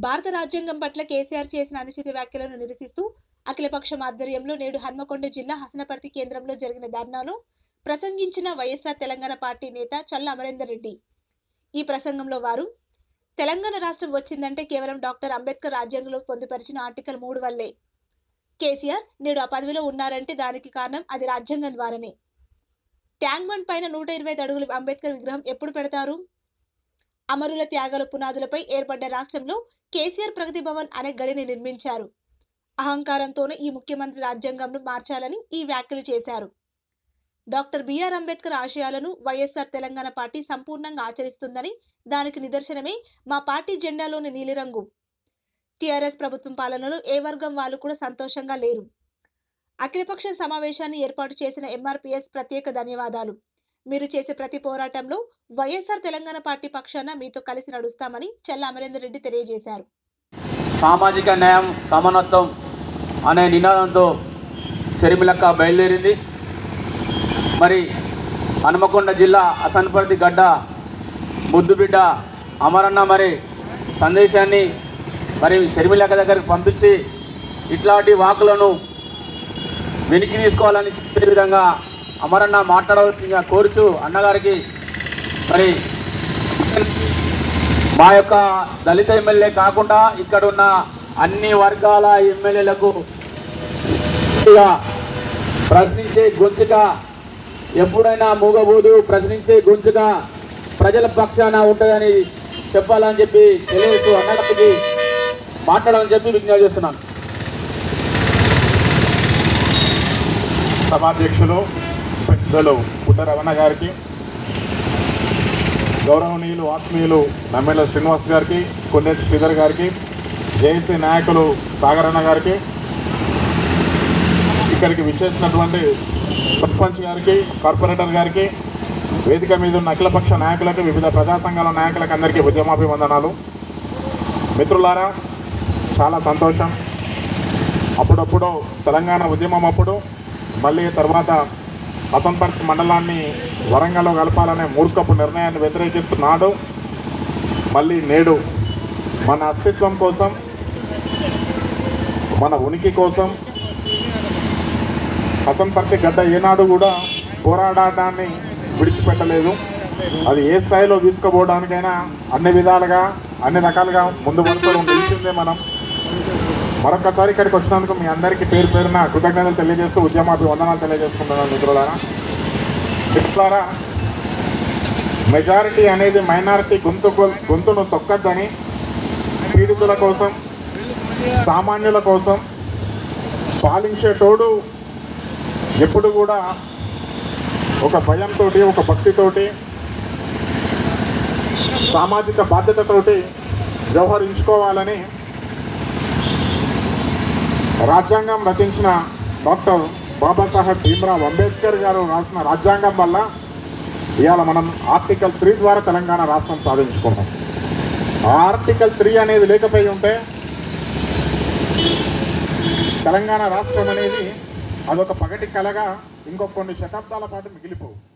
భారత రాజ్యాంగం పట్ల కేసీఆర్ చేసిన అనుచిత వ్యాఖ్యలను నిరసిస్తూ అఖిలపక్షం ఆధ్వర్యంలో నేడు హన్మకొండ జిల్లా హసనపర్తి కేంద్రంలో జరిగిన ధర్నాలో ప్రసంగించిన వైఎస్ఆర్ తెలంగాణ పార్టీ నేత చల్ల అమరేందర్ రెడ్డి ఈ ప్రసంగంలో వారు తెలంగాణ రాష్ట్రం వచ్చిందంటే కేవలం డాక్టర్ అంబేద్కర్ రాజ్యాంగంలో పొందుపరిచిన ఆర్టికల్ మూడు వల్లే కేసీఆర్ నేడు ఆ పదవిలో ఉన్నారంటే దానికి కారణం అది రాజ్యాంగం ద్వారానే ట్యాంక్ బండ్ పైన నూట ఇరవై ఐదు అడుగుల అంబేద్కర్ విగ్రహం ఎప్పుడు పెడతారు అమరుల త్యాగాల పునాదులపై ఏర్పడ్డ రాష్ట్రంలో కేసీఆర్ ప్రగతి భవన్ అనే గడిని నిర్మించారు అహంకారంతోనే ఈ ముఖ్యమంత్రి రాజ్యాంగంను మార్చాలని ఈ వ్యాఖ్యలు చేశారు డాక్టర్ బిఆర్ అంబేద్కర్ ఆశయాలను వైఎస్ఆర్ తెలంగాణ పార్టీ సంపూర్ణంగా ఆచరిస్తుందని దానికి నిదర్శనమే మా పార్టీ జెండాలోని నీలిరంగు టీఆర్ఎస్ ప్రభుత్వం పాలనలో ఏ వర్గం వాళ్ళు కూడా సంతోషంగా లేరు అఖిలపక్ష సమావేశాన్ని ఏర్పాటు చేసిన ఎంఆర్పిఎస్ ప్రత్యేక ధన్యవాదాలు మీరు చేసే ప్రతి పోరాటంలో వైఎస్ఆర్ తెలంగాణ పార్టీ పక్షాన మీతో కలిసి నడుస్తామని చెల్ల అమరేందర్ రెడ్డి తెలియజేశారు సామాజిక న్యాయం సమానత్వం అనే నినాదంతో షర్మిలక్క బయలుదేరింది మరి హనుమకొండ జిల్లా అసన్పర్తి గడ్డ ముద్దుబిడ్డ అమరన్న మరి సందేశాన్ని మరి షర్మిలక్క దగ్గరికి పంపించి ఇట్లాంటి వాకులను వెనక్కి తీసుకోవాలని చెప్పే విధంగా అమరన్న మాట్లాడవలసిందిగా కోరుచు అన్నగారికి మరి మా యొక్క దళిత ఎమ్మెల్యే కాకుండా ఇక్కడ ఉన్న అన్ని వర్గాల ఎమ్మెల్యేలకు గట్టిగా ప్రశ్నించే గొంతుగా ఎప్పుడైనా మూగబోదు ప్రశ్నించే గొంతుగా ప్రజల పక్షాన ఉంటుందని చెప్పాలని చెప్పి తెలియసు అన్నగారికి మాట్లాడాలని చెప్పి విజ్ఞప్తి చేస్తున్నాను సభాధ్యక్షులు పెద్దలు పుట్ట రమణ గారికి గౌరవనీయులు ఆత్మీయులు నమ్మెల శ్రీనివాస్ గారికి కొన్నేటి శ్రీధర్ గారికి జేఏసీ నాయకులు సాగరన్న గారికి ఇక్కడికి విచ్చేసినటువంటి సర్పంచ్ గారికి కార్పొరేటర్ గారికి వేదిక మీద ఉన్న అఖిలపక్ష నాయకులకు వివిధ ప్రజా సంఘాల నాయకులకు అందరికీ ఉద్యమాభివందనాలు మిత్రులారా చాలా సంతోషం అప్పుడప్పుడు తెలంగాణ ఉద్యమం అప్పుడు మళ్ళీ తర్వాత హసన్పర్తి మండలాన్ని వరంగల్లో కలపాలనే మూర్ఖపు నిర్ణయాన్ని వ్యతిరేకిస్తున్నాడు మళ్ళీ నేడు మన అస్తిత్వం కోసం మన ఉనికి కోసం హసన్పర్తి గడ్డ ఏనాడు కూడా పోరాడటాన్ని విడిచిపెట్టలేదు అది ఏ స్థాయిలో తీసుకుపోవడానికైనా అన్ని విధాలుగా అన్ని రకాలుగా ముందు వరుసలో నిలిచిందే మనం మరొకసారి ఇక్కడికి వచ్చినందుకు మీ అందరికీ పేరు పేరున కృతజ్ఞతలు తెలియజేస్తూ ఉద్యమాభి వందనాలు తెలియజేసుకుంటున్నాను మిత్రులారా మిత్రులారా మెజారిటీ అనేది మైనారిటీ గొంతు గొంతును తొక్కద్దని పీడితుల కోసం సామాన్యుల కోసం పాలించేటోడు ఎప్పుడు కూడా ఒక భయంతో ఒక భక్తితోటి సామాజిక బాధ్యతతోటి వ్యవహరించుకోవాలని రాజ్యాంగం రచించిన డాక్టర్ బాబాసాహెబ్ భీమ్రావ్ అంబేద్కర్ గారు రాసిన రాజ్యాంగం వల్ల ఇవాళ మనం ఆర్టికల్ త్రీ ద్వారా తెలంగాణ రాష్ట్రం సాధించుకున్నాం ఆ ఆర్టికల్ త్రీ అనేది లేకపోయి ఉంటే తెలంగాణ రాష్ట్రం అనేది అదొక పగటి కలగా ఇంకొక కొన్ని శతాబ్దాల పాటు మిగిలిపోవు